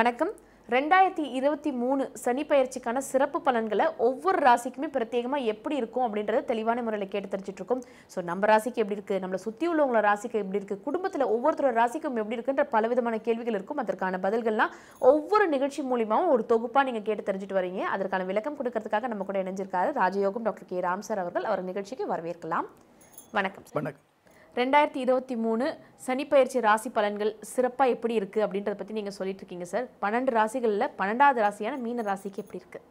வணக்கம் ரெண்டாயிரத்தி இருபத்தி மூணு சனி பயிற்சிக்கான சிறப்பு பலன்களை ஒவ்வொரு ராசிக்குமே பிரத்யேகமாக எப்படி இருக்கும் அப்படின்றத தெளிவான முறையில் கேட்டு தெரிஞ்சுட்டு இருக்கோம் ஸோ நம்ம ராசிக்கு எப்படி இருக்கு நம்மளை சுற்றி உள்ளவங்கள ராசிக்கு எப்படி இருக்கு குடும்பத்தில் ஒவ்வொருத்தரோட ராசிக்கும் எப்படி இருக்குன்ற பலவிதமான கேள்விகள் இருக்கும் அதற்கான பதில்கள்லாம் ஒவ்வொரு நிகழ்ச்சி மூலியமாவும் ஒரு தொகுப்பாக நீங்கள் கேட்டு தெரிஞ்சுட்டு வரீங்க அதற்கான விளக்கம் கொடுக்கறதுக்காக நம்ம கூட இணைஞ்சிருக்காரு ராஜயோகம் டாக்டர் கே ராம் சார் அவர்கள் அவர் நிகழ்ச்சிக்கு வரவேற்கலாம் வணக்கம் வணக்கம் ரெண்டாயிரத்தி இருபத்தி மூணு சனிப்பெயர்ச்சி ராசி பலன்கள் சிறப்பாக எப்படி இருக்குது அப்படின்றத பற்றி நீங்கள் சொல்லிட்டு இருக்கீங்க சார் பன்னெண்டு ராசிகளில் பன்னெண்டாவது ராசியான மீன ராசிக்கு எப்படி இருக்கு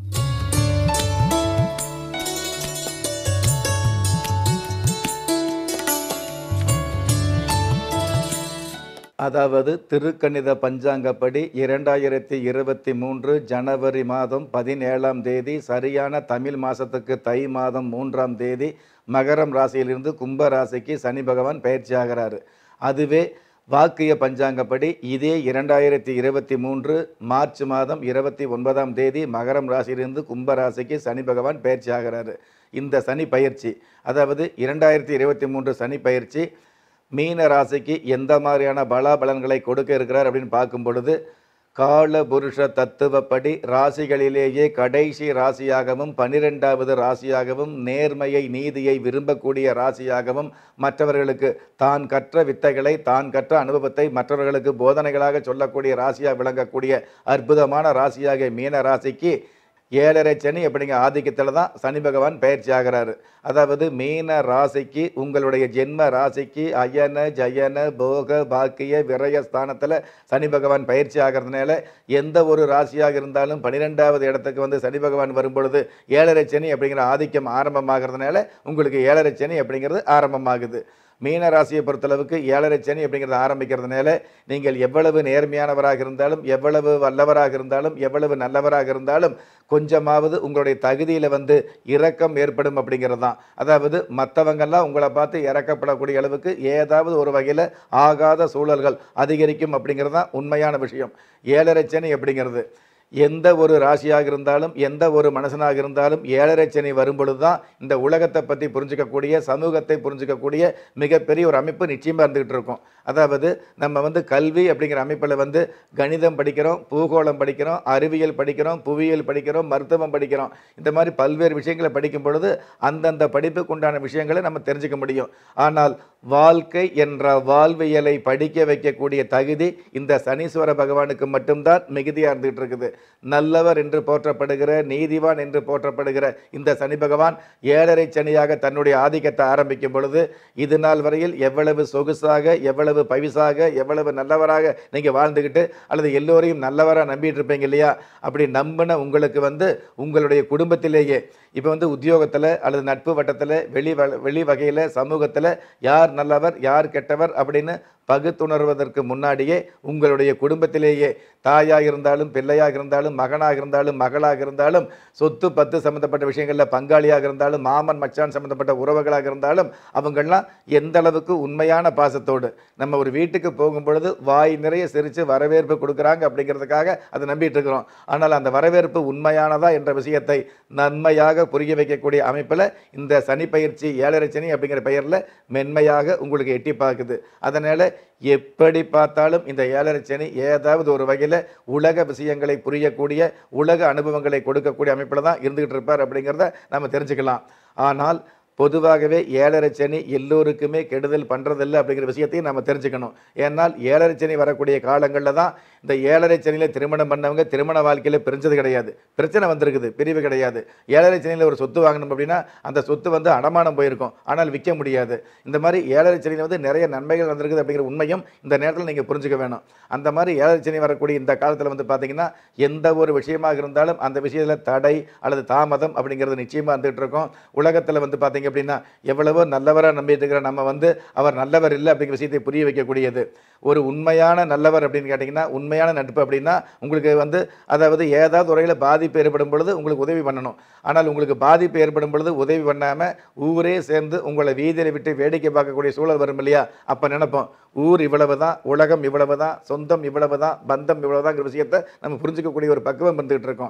அதாவது திருக்கணித பஞ்சாங்கப்படி இரண்டாயிரத்தி இருபத்தி மூன்று ஜனவரி மாதம் பதினேழாம் தேதி சரியான தமிழ் மாதத்துக்கு தை மாதம் மூன்றாம் தேதி மகரம் ராசியிலிருந்து கும்ப ராசிக்கு சனி பகவான் பயிற்சி ஆகிறாரு அதுவே வாக்கிய பஞ்சாங்கப்படி இதே இரண்டாயிரத்தி இருபத்தி மூன்று மார்ச் மாதம் இருபத்தி ஒன்பதாம் தேதி மகரம் ராசியிலிருந்து கும்ப ராசிக்கு சனி பகவான் பயிற்சி ஆகிறாரு இந்த சனி பயிற்சி அதாவது இரண்டாயிரத்தி இருபத்தி மூன்று சனி பயிற்சி மீன ராசிக்கு எந்த மாதிரியான பலாபலன்களை கொடுக்க இருக்கிறார் அப்படின்னு பார்க்கும் பொழுது கால புருஷ தத்துவப்படி ராசிகளிலேயே கடைசி ராசியாகவும் பனிரெண்டாவது ராசியாகவும் நேர்மையை நீதியை விரும்பக்கூடிய ராசியாகவும் மற்றவர்களுக்கு தான் கற்ற வித்தைகளை தான் கற்ற அனுபவத்தை மற்றவர்களுக்கு போதனைகளாக சொல்லக்கூடிய ராசியாக விளங்கக்கூடிய அற்புதமான ராசியாக மீன ராசிக்கு ஏழரை சனி அப்படிங்கிற ஆதிக்கத்தில் தான் சனி பகவான் பயிற்சி ஆகிறாரு அதாவது மீன ராசிக்கு உங்களுடைய ஜென்ம ராசிக்கு அயன ஜயன போக பாக்கிய விரய ஸ்தானத்தில் சனி பகவான் பயிற்சி ஆகிறதுனால எந்த ஒரு ராசியாக இருந்தாலும் பன்னிரெண்டாவது இடத்துக்கு வந்து சனி பகவான் வரும்பொழுது ஏழரை சனி அப்படிங்கிற ஆதிக்கம் ஆரம்பமாகிறதுனால உங்களுக்கு ஏழரை சனி அப்படிங்கிறது ஆரம்பமாகுது மீன ராசியை பொறுத்தளவுக்கு ஏழரை சனி அப்படிங்கிறத ஆரம்பிக்கிறதுனால நீங்கள் எவ்வளவு நேர்மையானவராக இருந்தாலும் எவ்வளவு வல்லவராக இருந்தாலும் எவ்வளவு நல்லவராக இருந்தாலும் கொஞ்சமாவது உங்களுடைய தகுதியில் வந்து இரக்கம் ஏற்படும் அப்படிங்கிறது தான் அதாவது மற்றவங்கெல்லாம் உங்களை பார்த்து இறக்கப்படக்கூடிய அளவுக்கு ஏதாவது ஒரு வகையில் ஆகாத சூழல்கள் அதிகரிக்கும் அப்படிங்கிறது தான் உண்மையான விஷயம் ஏழரை சனி அப்படிங்கிறது எந்த ஒரு ராசியாக இருந்தாலும் எந்த ஒரு மனுஷனாக இருந்தாலும் ஏழரை சனி வரும்பொழுது தான் இந்த உலகத்தை பற்றி புரிஞ்சுக்கக்கூடிய சமூகத்தை புரிஞ்சுக்கக்கூடிய மிகப்பெரிய ஒரு அமைப்பு நிச்சயமாக இருந்துகிட்டு இருக்கும் அதாவது நம்ம வந்து கல்வி அப்படிங்கிற அமைப்பில் வந்து கணிதம் படிக்கிறோம் பூகோளம் படிக்கிறோம் அறிவியல் படிக்கிறோம் புவியியல் படிக்கிறோம் மருத்துவம் படிக்கிறோம் இந்த மாதிரி பல்வேறு விஷயங்களை படிக்கும் பொழுது அந்தந்த படிப்புக்கு உண்டான விஷயங்களை நம்ம தெரிஞ்சுக்க முடியும் ஆனால் வாழ்க்கை என்ற வாழ்வியலை படிக்க வைக்கக்கூடிய தகுதி இந்த சனீஸ்வர பகவானுக்கு மட்டும்தான் மிகுதியாக இருந்துகிட்டு இருக்குது நல்லவர் என்று போற்றப்படுகிற நீதிவான் என்று போற்றப்படுகிற இந்த சனி பகவான் ஏழரை சனியாக தன்னுடைய ஆதிக்கத்தை ஆரம்பிக்கும் பொழுது இது நாள் வரையில் எவ்வளவு சொகுசாக எவ்வளவு பவிசாக எவ்வளவு நல்லவராக நீங்கள் வாழ்ந்துக்கிட்டு அல்லது எல்லோரையும் நல்லவராக நம்பிட்டு இருப்பீங்க இல்லையா அப்படி நம்பின உங்களுக்கு வந்து உங்களுடைய குடும்பத்திலேயே இப்போ வந்து உத்தியோகத்தில் அல்லது நட்பு வட்டத்தில் வெளி வ வெளி வகையில் சமூகத்தில் யார் நல்லவர் யார் கெட்டவர் அப்படின்னு பகுத்துணர்வதற்கு முன்னாடியே உங்களுடைய குடும்பத்திலேயே தாயாக இருந்தாலும் பிள்ளையாக இருந்தாலும் மகனாக இருந்தாலும் மகளாக இருந்தாலும் சொத்து பத்து சம்மந்தப்பட்ட விஷயங்களில் பங்காளியாக இருந்தாலும் மாமன் மச்சான் சம்மந்தப்பட்ட உறவுகளாக இருந்தாலும் அவங்கெல்லாம் எந்த அளவுக்கு உண்மையான பாசத்தோடு நம்ம ஒரு வீட்டுக்கு போகும் பொழுது வாய் நிறைய சிரித்து வரவேற்பு கொடுக்குறாங்க அப்படிங்கிறதுக்காக அதை நம்பிட்டு இருக்கிறோம் ஆனால் அந்த வரவேற்பு உண்மையானதா என்ற விஷயத்தை நன்மையாக புரிய வைக்கக்கூடிய அமைப்பில் இந்த சனி பயிற்சி ஏழரை சனி அப்படிங்கிற பெயரில் மென்மையாக உங்களுக்கு எட்டி பார்க்குது அதனால் எப்படி பார்த்தாலும் இந்த ஏழரை சனி ஏதாவது ஒரு வகையில் உலக விஷயங்களை புரியக்கூடிய உலக அனுபவங்களை கொடுக்கக்கூடிய அமைப்பில் தான் இருந்துகிட்டு இருப்பார் அப்படிங்கிறத நம்ம தெரிஞ்சுக்கலாம் ஆனால் பொதுவாகவே ஏழரை சனி எல்லோருக்குமே கெடுதல் பண்ணுறதில்லை அப்படிங்கிற விஷயத்தையும் நம்ம தெரிஞ்சுக்கணும் ஏன்னால் ஏழரை சனி வரக்கூடிய காலங்களில் தான் இந்த ஏழரை சனியில் திருமணம் பண்ணவங்க திருமண வாழ்க்கையில் பிரிஞ்சது கிடையாது பிரச்சனை வந்திருக்குது பிரிவு கிடையாது ஏழரை சனியில் ஒரு சொத்து வாங்கணும் அப்படின்னா அந்த சொத்து வந்து அடமானம் போயிருக்கும் ஆனால் விற்க முடியாது இந்த மாதிரி ஏழரை சனியில் வந்து நிறைய நன்மைகள் வந்திருக்குது அப்படிங்கிற உண்மையும் இந்த நேரத்தில் நீங்கள் புரிஞ்சுக்க வேணும் அந்த மாதிரி ஏழரை சனி வரக்கூடிய இந்த காலத்தில் வந்து பார்த்தீங்கன்னா எந்த ஒரு விஷயமாக இருந்தாலும் அந்த விஷயத்தில் தடை அல்லது தாமதம் அப்படிங்கிறது நிச்சயமாக வந்துட்டு இருக்கும் உலகத்தில் வந்து பார்த்தீங்க அப்படின்னா எவ்வளவோ நல்லவராக நம்பிட்டு இருக்கிற நம்ம வந்து அவர் நல்லவர் இல்லை அப்படிங்கிற விஷயத்தை புரிய வைக்கக்கூடியது ஒரு உண்மையான நல்லவர் அப்படின்னு கேட்டிங்கன்னா உண்மையான நட்பு அப்படின்னா உங்களுக்கு வந்து அதாவது ஏதாவது உரையில் பாதிப்பு ஏற்படும் பொழுது உங்களுக்கு உதவி பண்ணணும் ஆனால் உங்களுக்கு பாதிப்பு ஏற்படும் பொழுது உதவி பண்ணாமல் ஊரே சேர்ந்து உங்களை வீதியில் விட்டு வேடிக்கை பார்க்கக்கூடிய சூழல் வரும் இல்லையா அப்போ நினைப்போம் ஊர் இவ்வளவு தான் உலகம் இவ்வளவு தான் சொந்தம் இவ்வளவு தான் பந்தம் இவ்வளவு தாங்கிற விஷயத்தை நம்ம புரிஞ்சுக்கக்கூடிய ஒரு பக்குவம் வந்துகிட்டு இருக்கோம்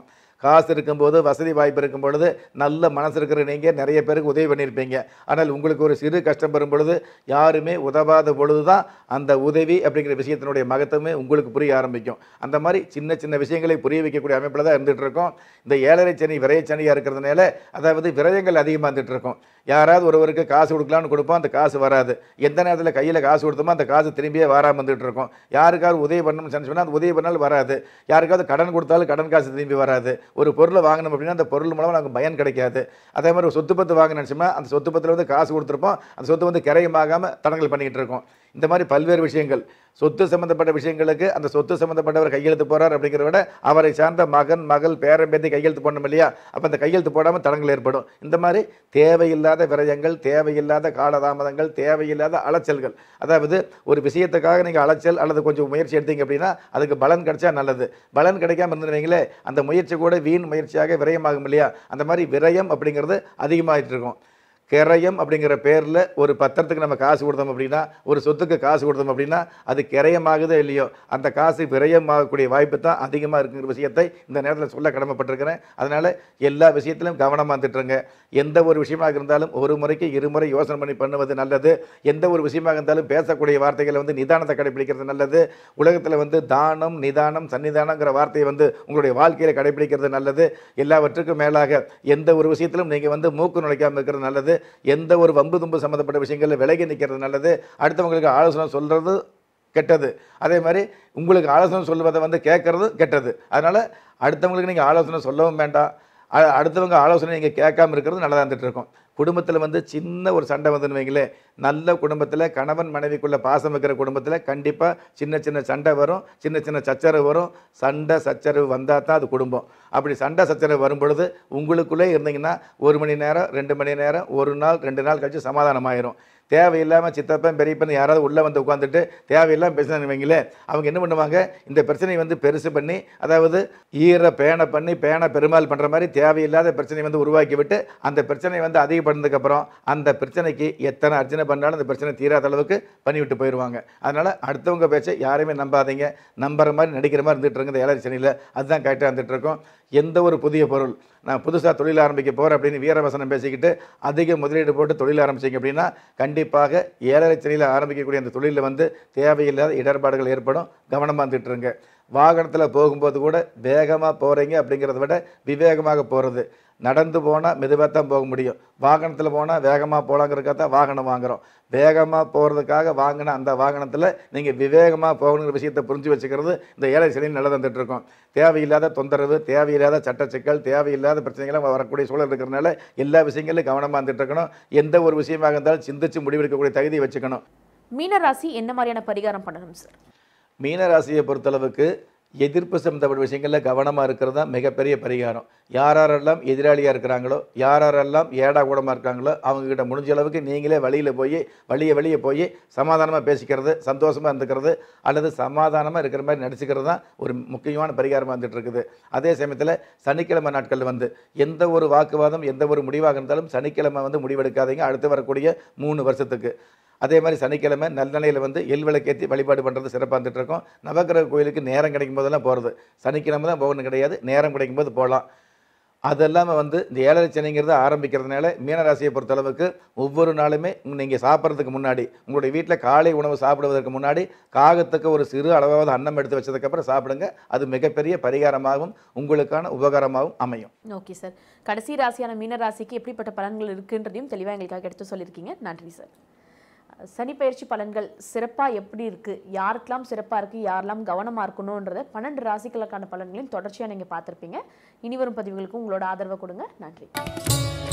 காசு இருக்கும்போது வசதி வாய்ப்பு இருக்கும் பொழுது நல்ல மனசு இருக்கிற நீங்கள் நிறைய பேருக்கு உதவி பண்ணியிருப்பீங்க ஆனால் உங்களுக்கு ஒரு சிறு கஷ்டம் வரும் பொழுது யாருமே உதவாத பொழுது தான் அந்த உதவி அப்படிங்கிற விஷயத்தினுடைய மகத்துவமே உங்களுக்கு புரிய ஆரம்பிக்கும் அந்த மாதிரி சின்ன சின்ன விஷயங்களை புரிய வைக்கக்கூடிய அமைப்பில் தான் இருந்துகிட்டு இருக்கோம் இந்த ஏழரை சனி விரையச்சனியாக இருக்கிறதுனால அதாவது விரயங்கள் அதிகமாக இருந்துட்டு இருக்கும் யாராவது ஒருவருக்கு காசு கொடுக்கலாம்னு கொடுப்போம் அந்த காசு வராது எந்த நேரத்தில் கையில் காசு கொடுத்தோமோ அந்த காசு திரும்பியே வராமல் வந்துட்டு இருக்கும் யாருக்காவது உதவி பண்ணணும்னு சொன்னால் அந்த உதவி பண்ணாலும் வராது யாருக்காவது கடன் கொடுத்தாலும் கடன் காசு திரும்பி வராது ஒரு பொருளை வாங்கணும் அப்படின்னா அந்த பொருள் மூலமாக நமக்கு பயன் கிடைக்காது அதே மாதிரி ஒரு சொத்து பத்து வாங்க நினச்சோம்னா அந்த சொத்து பத்தில் வந்து காசு கொடுத்துருப்போம் அந்த சொத்து வந்து கிரையமாகாமல் தடங்கல் பண்ணிக்கிட்டு இருக்கோம் இந்த மாதிரி பல்வேறு விஷயங்கள் சொத்து சம்பந்தப்பட்ட விஷயங்களுக்கு அந்த சொத்து சம்பந்தப்பட்டவர் கையெழுத்து போறார் அப்படிங்கிறத விட அவரை சார்ந்த மகன் மகள் பேரன் பேத்தி கையெழுத்து போடணும் இல்லையா அப்போ அந்த கையெழுத்து போடாமல் தடங்கள் ஏற்படும் இந்த மாதிரி தேவையில்லாத விரயங்கள் தேவையில்லாத காலதாமதங்கள் தேவையில்லாத அலைச்சல்கள் அதாவது ஒரு விஷயத்துக்காக நீங்கள் அலைச்சல் அல்லது கொஞ்சம் முயற்சி எடுத்தீங்க அப்படின்னா அதுக்கு பலன் கிடைச்சா நல்லது பலன் கிடைக்காம இருந்துருவீங்களே அந்த முயற்சி கூட வீண் முயற்சியாக விரயமாகும் இல்லையா அந்த மாதிரி விரயம் அப்படிங்கிறது அதிகமாகிட்டு இருக்கும் கிரயம் அப்படிங்கிற பேரில் ஒரு பத்திரத்துக்கு நம்ம காசு கொடுத்தோம் அப்படின்னா ஒரு சொத்துக்கு காசு கொடுத்தோம் அப்படின்னா அது கிரயமாகுதோ இல்லையோ அந்த காசு விரயமாகக்கூடிய வாய்ப்பு தான் அதிகமாக இருக்குங்கிற விஷயத்தை இந்த நேரத்தில் சொல்ல கடமைப்பட்டிருக்கிறேன் அதனால் எல்லா விஷயத்திலும் கவனமாக இருந்துட்டுருங்க எந்த ஒரு விஷயமாக இருந்தாலும் ஒரு முறைக்கு இருமுறை யோசனை பண்ணி பண்ணுவது நல்லது எந்த ஒரு விஷயமாக இருந்தாலும் பேசக்கூடிய வார்த்தைகளை வந்து நிதானத்தை கடைபிடிக்கிறது நல்லது உலகத்தில் வந்து தானம் நிதானம் சன்னிதானங்கிற வார்த்தையை வந்து உங்களுடைய வாழ்க்கையில் கடைபிடிக்கிறது நல்லது எல்லாவற்றுக்கும் மேலாக எந்த ஒரு விஷயத்திலும் நீங்கள் வந்து மூக்கு நுழைக்காமல் இருக்கிறது நல்லது எந்த ஒரு வம்பு தும்பு சம்மந்தப்பட்ட விஷயங்களில் விலகி நிற்கிறது நல்லது அடுத்தவங்களுக்கு ஆலோசனை சொல்கிறது கெட்டது அதே மாதிரி உங்களுக்கு ஆலோசனை சொல்லுவதை வந்து கேட்கறது கெட்டது அதனால் அடுத்தவங்களுக்கு நீங்கள் ஆலோசனை சொல்லவும் வேண்டாம் அ- அடுத்தவங்க ஆலோசனை நீங்கள் கேட்காம இருக்கிறது நல்லதாக இருந்துட்டு இருக்கும் குடும்பத்தில் வந்து சின்ன ஒரு சண்டை வந்துன்னு வைங்களேன் நல்ல குடும்பத்தில் கணவன் மனைவிக்குள்ள பாசம் வைக்கிற குடும்பத்தில் கண்டிப்பாக சின்ன சின்ன சண்டை வரும் சின்ன சின்ன சச்சரவு வரும் சண்டை சச்சரவு வந்தால் தான் அது குடும்பம் அப்படி சண்டை சச்சரவு வரும் பொழுது உங்களுக்குள்ளே இருந்தீங்கன்னா ஒரு மணி நேரம் ரெண்டு மணி நேரம் ஒரு நாள் ரெண்டு நாள் கழிச்சு சமாதானம் ஆயிரும் தேவையில்லாமல் சித்தப்பன் பெரியப்பன் யாராவது உள்ளே வந்து உட்காந்துட்டு தேவையில்லாமல் பேசினாங்க வைங்களே அவங்க என்ன பண்ணுவாங்க இந்த பிரச்சனையை வந்து பெருசு பண்ணி அதாவது ஈர பேனை பண்ணி பேனை பெருமாள் பண்ணுற மாதிரி தேவையில்லாத பிரச்சனையை வந்து உருவாக்கி விட்டு அந்த பிரச்சனையை வந்து அதிகப்படுனதுக்கப்புறம் அந்த பிரச்சனைக்கு எத்தனை அர்ச்சனை பண்ணாலும் அந்த பிரச்சனை தீராத அளவுக்கு பண்ணிவிட்டு போயிடுவாங்க அதனால் அடுத்தவங்க பேச்சை யாரையுமே நம்பாதீங்க நம்புற மாதிரி நடிக்கிற மாதிரி இருந்துட்டு இருங்க இந்த ஏழரை சனியில் அதுதான் கரெக்டாக இருந்துட்டு இருக்கோம் எந்த ஒரு புதிய பொருள் நான் புதுசாக தொழில் ஆரம்பிக்க போகிறேன் அப்படின்னு வீரவசனம் பேசிக்கிட்டு அதிக முதலீடு போட்டு தொழில் ஆரம்பிச்சிங்க அப்படின்னா கண்டிப்பாக ஏழரை சனியில் ஆரம்பிக்கக்கூடிய அந்த தொழிலில் வந்து தேவையில்லாத இடர்பாடுகள் ஏற்படும் கவனமாக இருந்துட்டு இருங்க வாகனத்தில் போகும்போது கூட வேகமாக போகிறீங்க அப்படிங்கிறத விட விவேகமாக போகிறது நடந்து போனால் மெதுவாக தான் போக முடியும் வாகனத்தில் போனால் வேகமாக போகலாங்கிறதுக்காக தான் வாகனம் வாங்குறோம் வேகமாக போகிறதுக்காக வாங்கின அந்த வாகனத்தில் நீங்கள் விவேகமாக போகணுங்கிற விஷயத்தை புரிஞ்சு வச்சுக்கிறது இந்த ஏழை சனியில் நல்லது வந்துட்டு இருக்கோம் தேவையில்லாத தொந்தரவு தேவையில்லாத சட்ட சிக்கல் தேவையில்லாத பிரச்சனைகளும் வரக்கூடிய சூழல் இருக்கிறனால எல்லா விஷயங்களிலும் கவனமாக இருந்துட்டு இருக்கணும் எந்த ஒரு விஷயமாக இருந்தாலும் சிந்திச்சு முடிவெடுக்கக்கூடிய தகுதியை வச்சுக்கணும் மீனராசி என்ன மாதிரியான பரிகாரம் பண்ணணும் சார் மீனராசியை பொறுத்தளவுக்கு எதிர்ப்பு சம்பந்தப்பட்ட விஷயங்களில் கவனமாக இருக்கிறது தான் மிகப்பெரிய பரிகாரம் யார் யாரெல்லாம் எதிராளியாக இருக்கிறாங்களோ யார் யாரெல்லாம் ஏடா கூடமாக இருக்காங்களோ அவங்கக்கிட்ட முடிஞ்ச அளவுக்கு நீங்களே வழியில் போய் வழியை வெளியே போய் சமாதானமாக பேசிக்கிறது சந்தோஷமாக இருந்துக்கிறது அல்லது சமாதானமாக இருக்கிற மாதிரி நடிச்சுக்கிறது தான் ஒரு முக்கியமான பரிகாரமாக இருந்துட்டு இருக்குது அதே சமயத்தில் சனிக்கிழமை நாட்களில் வந்து எந்த ஒரு வாக்குவாதம் எந்த ஒரு முடிவாக இருந்தாலும் சனிக்கிழமை வந்து முடிவெடுக்காதீங்க அடுத்து வரக்கூடிய மூணு வருஷத்துக்கு அதே மாதிரி சனிக்கிழமை நல்லநிலையில் வந்து எல் விளக்கேற்றி வழிபாடு பண்ணுறது சிறப்பாக இருந்துட்டு இருக்கோம் நவக்கிரக கோயிலுக்கு நேரம் கிடைக்கும் போதெல்லாம் போகிறது சனிக்கிழமை தான் போகணும் கிடையாது நேரம் கிடைக்கும் போது போகலாம் அது இல்லாமல் வந்து இந்த ஏழரை சனிங்கிறது ஆரம்பிக்கிறதுனால மீனராசியை பொறுத்தளவுக்கு ஒவ்வொரு நாளுமே நீங்கள் சாப்பிட்றதுக்கு முன்னாடி உங்களுடைய வீட்டில் காலை உணவு சாப்பிடுவதற்கு முன்னாடி காகத்துக்கு ஒரு சிறு அளவாவது அன்னம் எடுத்து வச்சதுக்கப்புறம் சாப்பிடுங்க அது மிகப்பெரிய பரிகாரமாகவும் உங்களுக்கான உபகாரமாகவும் அமையும் ஓகே சார் கடைசி ராசியான மீன ராசிக்கு எப்படிப்பட்ட பலன்கள் இருக்குன்றதையும் தெளிவாக எங்களுக்காக எடுத்து சொல்லியிருக்கீங்க நன்றி சார் சனி பயிற்சி பலன்கள் சிறப்பாக எப்படி இருக்குது யாருக்கெல்லாம் சிறப்பாக இருக்குது யாரெல்லாம் கவனமாக இருக்கணுன்றத பன்னெண்டு ராசிகளுக்கான பலன்களையும் தொடர்ச்சியாக நீங்கள் பார்த்துருப்பீங்க இனி வரும் பதிவுகளுக்கும் உங்களோட ஆதரவை கொடுங்க நன்றி